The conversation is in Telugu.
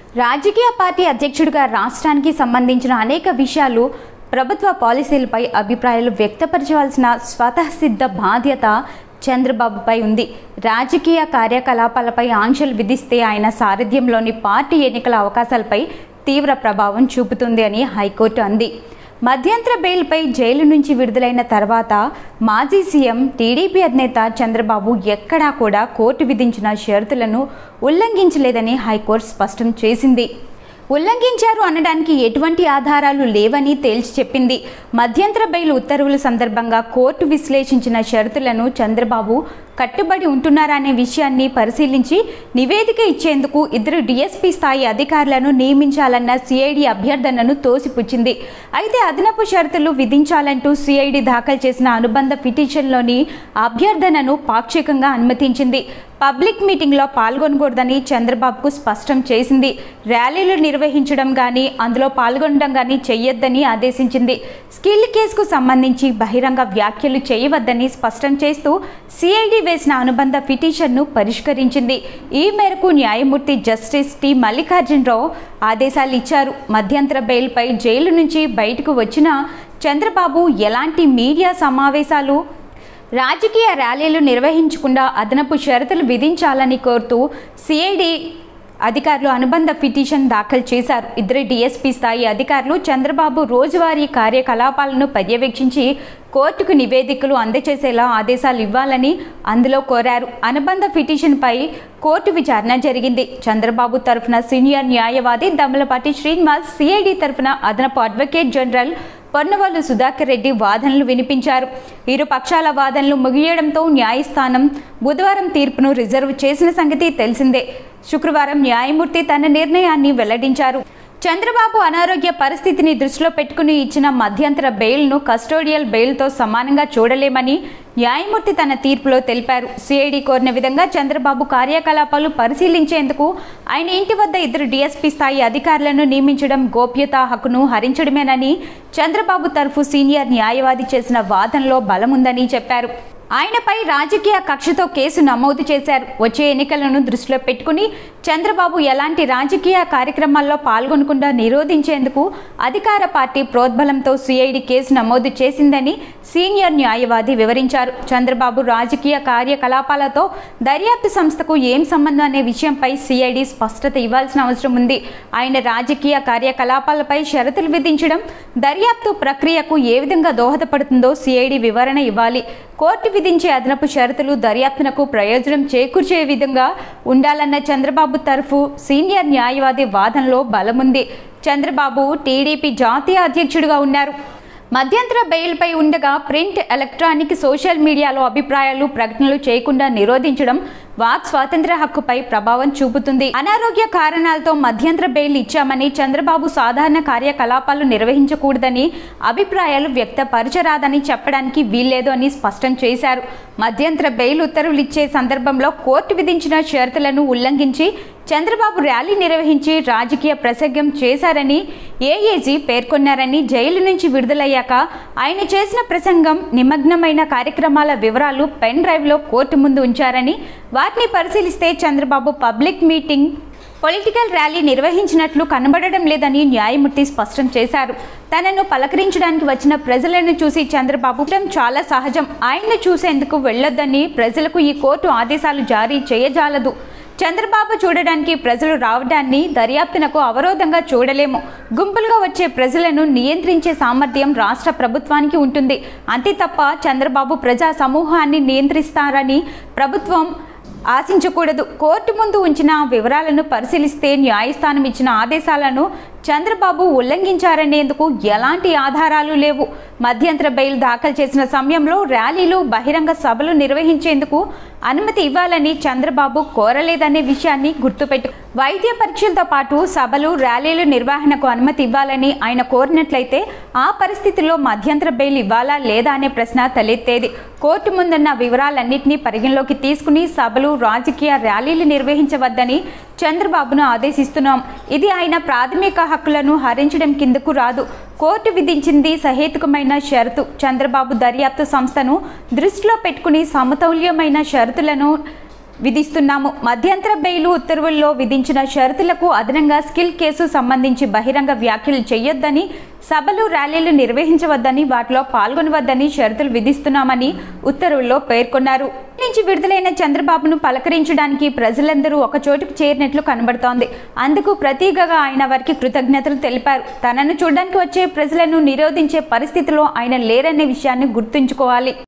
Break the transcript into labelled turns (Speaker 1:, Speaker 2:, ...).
Speaker 1: రాజకీయ పార్టీ అధ్యక్షుడిగా రాష్ట్రానికి సంబంధించిన అనేక విషయాలు ప్రభుత్వ పాలసీలపై అభిప్రాయాలు వ్యక్తపరచవలసిన స్వతసిద్ధ బాధ్యత చంద్రబాబుపై ఉంది రాజకీయ కార్యకలాపాలపై ఆంక్షలు విధిస్తే ఆయన సారథ్యంలోని పార్టీ ఎన్నికల అవకాశాలపై తీవ్ర ప్రభావం చూపుతుంది అని హైకోర్టు అంది మధ్యంతర బెయిల్పై జైలు నుంచి విడుదలైన తర్వాత మాజీ సీఎం టీడీపీ అధినేత చంద్రబాబు ఎక్కడా కూడా కోర్టు విధించిన షరతులను ఉల్లంఘించలేదని హైకోర్టు స్పష్టం చేసింది ఉల్లంఘించారు అనడానికి ఎటువంటి ఆధారాలు లేవని తేల్చి చెప్పింది మధ్యంతర బెయిల్ ఉత్తర్వుల సందర్భంగా కోర్టు విశ్లేషించిన షరతులను చంద్రబాబు కట్టుబడి ఉంటున్నారనే విషయాన్ని పరిశీలించి నివేదిక ఇచ్చేందుకు ఇద్దరు డీఎస్పీ స్థాయి అధికారులను నియమించాలన్న సిఐడి అభ్యర్థనను తోసిపుచ్చింది అయితే అదనపు షరతులు విధించాలంటూ సిఐడి దాఖలు చేసిన అనుబంధ పిటిషన్లోని అభ్యర్థనను పాక్షికంగా అనుమతించింది పబ్లిక్ మీటింగ్లో పాల్గొనకూడదని చంద్రబాబుకు స్పష్టం చేసింది ర్యాలీలు నిర్వహించడం కానీ అందులో పాల్గొనడం కానీ చెయ్యొద్దని ఆదేశించింది స్కిల్ కేసుకు సంబంధించి బహిరంగ వ్యాఖ్యలు చేయవద్దని స్పష్టం చేస్తూ సిఐడి వేసిన అనుబంధ పిటిషన్ను పరిష్కరించింది ఈ మేరకు న్యాయమూర్తి జస్టిస్ టి మల్లికార్జునరావు ఆదేశాలు ఇచ్చారు మధ్యంతర బెయిల్పై జైలు నుంచి బయటకు వచ్చిన చంద్రబాబు ఎలాంటి మీడియా సమావేశాలు రాజకీయ ర్యాలీలు నిర్వహించకుండా అదనపు షరతులు విధించాలని కోరుతూ సిఐడి అధికారులు అనుబంధ పిటిషన్ దాఖలు చేశారు ఇద్దరు డీఎస్పీ స్థాయి అధికారులు చంద్రబాబు రోజువారీ కార్యకలాపాలను పర్యవేక్షించి కోర్టుకు నివేదికలు అందజేసేలా ఆదేశాలు ఇవ్వాలని అందులో కోరారు అనుబంధ పిటిషన్పై కోర్టు విచారణ జరిగింది చంద్రబాబు తరఫున సీనియర్ న్యాయవాది దమ్మలపాటి శ్రీనివాస్ సిఐడి తరఫున అదనపు అడ్వకేట్ జనరల్ పొన్నవాళ్ళు సుధాకర్ రెడ్డి వాదనలు వినిపించారు ఇరు పక్షాల వాదనలు ముగియడంతో న్యాయస్థానం బుధవారం తీర్పును రిజర్వ్ చేసిన సంగతి తెలిసిందే శుక్రవారం న్యాయమూర్తి తన నిర్ణయాన్ని వెల్లడించారు చంద్రబాబు అనారోగ్య పరిస్థితిని దృష్టిలో పెట్టుకుని ఇచ్చిన మధ్యంతర బెయిల్ను కస్టోడియల్ బెయిల్తో సమానంగా చూడలేమని న్యాయమూర్తి తన తీర్పులో తెలిపారు సిఐడి కోరిన విధంగా చంద్రబాబు కార్యకలాపాలు పరిశీలించేందుకు ఆయన ఇంటి వద్ద ఇద్దరు డీఎస్పీ స్థాయి అధికారులను నియమించడం గోప్యతా హక్కును హరించడమేనని చంద్రబాబు తరఫు సీనియర్ న్యాయవాది చేసిన వాదనలో బలముందని చెప్పారు ఆయనపై రాజకీయ కక్షతో కేసు నమోదు చేశారు వచ్చే ఎన్నికలను దృష్టిలో పెట్టుకుని చంద్రబాబు ఎలాంటి రాజకీయ కార్యక్రమాల్లో పాల్గొనకుండా నిరోధించేందుకు అధికార పార్టీ ప్రోద్బలంతో సిఐడి కేసు నమోదు చేసిందని సీనియర్ న్యాయవాది వివరించారు చంద్రబాబు రాజకీయ కార్యకలాపాలతో దర్యాప్తు సంస్థకు ఏం సంబంధం అనే విషయంపై సిఐడి స్పష్టత ఇవ్వాల్సిన అవసరం ఉంది ఆయన రాజకీయ కార్యకలాపాలపై షరతులు విధించడం దర్యాప్తు ప్రక్రియకు ఏ విధంగా దోహదపడుతుందో సిఐడి వివరణ ఇవ్వాలి కోర్టు విధించే అదనపు షరతులు దర్యాప్తునకు ప్రయోజనం చేకూర్చే విధంగా ఉండాలన్న చంద్రబాబు తరఫు సీనియర్ న్యాయవాది వాదనలో బలముంది చంద్రబాబు టీడీపీ జాతీయ అధ్యక్షుడిగా ఉన్నారు మధ్యంతర బెయిల్పై ఉండగా ప్రింట్ ఎలక్ట్రానిక్ సోషల్ మీడియాలో అభిప్రాయాలు ప్రకటనలు చేయకుండా నిరోధించడం వాక్ స్వాతంత్ర హక్కుపై ప్రభావం చూపుతుంది అనారోగ్య కారణాలతో మధ్యంతర బెయిల్ ఇచ్చామని చంద్రబాబు సాధారణ కార్యకలాపాలు నిర్వహించకూడదని అభిప్రాయాలు వ్యక్తపరచరాదని చెప్పడానికి వీల్లేదు అని స్పష్టం చేశారు మధ్యంతర బెయిల్ ఉత్తర్వులు ఇచ్చే సందర్భంలో కోర్టు విధించిన షరతులను ఉల్లంఘించి చంద్రబాబు ర్యాలీ నిర్వహించి రాజకీయ ప్రసంగం చేశారని ఏఏజీ పేర్కొన్నారని జైలు నుంచి విడుదలయ్యాక ఆయన చేసిన ప్రసంగం నిమగ్నమైన కార్యక్రమాల వివరాలు పెన్ డ్రైవ్లో కోర్టు ముందు ఉంచారని వాటిని పరిశీలిస్తే Chandrababu public meeting political rally నిర్వహించినట్లు కనబడడం లేదని న్యాయమూర్తి స్పష్టం చేశారు తనను పలకరించడానికి వచ్చిన ప్రజలను చూసి చంద్రబాబు చాలా సహజం ఆయన్ను చూసేందుకు వెళ్ళొద్దని ప్రజలకు ఈ కోర్టు ఆదేశాలు జారీ చేయజాలదు చంద్రబాబు చూడడానికి ప్రజలు రావడాన్ని దర్యాప్తునకు అవరోధంగా చూడలేము గుంపులుగా వచ్చే ప్రజలను నియంత్రించే సామర్థ్యం రాష్ట్ర ప్రభుత్వానికి ఉంటుంది అంతే తప్ప చంద్రబాబు ప్రజా సమూహాన్ని నియంత్రిస్తారని ప్రభుత్వం ఆశించకూడదు కోర్టు ముందు ఉంచిన వివరాలను పరిశీలిస్తే న్యాయస్థానం ఇచ్చిన ఆదేశాలను చంద్రబాబు ఉల్లంఘించారనేందుకు ఎలాంటి ఆధారాలు లేవు మధ్యంతర బెయిల్ దాఖలు చేసిన సమయంలో ర్యాలీలు బహిరంగ సభలు నిర్వహించేందుకు అనుమతి ఇవ్వాలని చంద్రబాబు కోరలేదనే విషయాన్ని గుర్తుపెట్టు వైద్య పరీక్షలతో పాటు సభలు ర్యాలీలు నిర్వహణకు అనుమతి ఇవ్వాలని ఆయన కోరినట్లయితే ఆ పరిస్థితుల్లో మధ్యంతర బెయిల్ ఇవ్వాలా లేదా అనే ప్రశ్న తలెత్తేది కోర్టు ముందున్న వివరాలన్నింటినీ పరిగణలోకి తీసుకుని సభలు రాజకీయ ర్యాలీలు నిర్వహించవద్దని చంద్రబాబును ఆదేశిస్తున్నాం ఇది ఆయన ప్రాథమిక హక్కులను హరించడం కిందకు రాదు కోర్టు విధించింది సహేతుకమైన షరతు చంద్రబాబు దర్యాప్తు సంస్థను దృష్టిలో పెట్టుకుని సమతౌల్యమైన షరతులను విధిస్తున్నాము మధ్యంతర బెయిల్ ఉత్తర్వుల్లో విధించిన షరతులకు అదనంగా స్కిల్ కేసు సంబంధించి బహిరంగ వ్యాఖ్యలు చేయొద్దని సభలు ర్యాలీలు నిర్వహించవద్దని వాటిలో పాల్గొనవద్దని షరతులు విధిస్తున్నామని ఉత్తర్వుల్లో పేర్కొన్నారు నుంచి విడుదలైన చంద్రబాబును పలకరించడానికి ప్రజలందరూ ఒక చోటుకు చేరినట్లు కనబడుతోంది అందుకు ప్రతీకగా ఆయన వారికి కృతజ్ఞతలు తెలిపారు తనను చూడడానికి వచ్చే ప్రజలను నిరోధించే పరిస్థితిలో ఆయన లేరనే విషయాన్ని గుర్తుంచుకోవాలి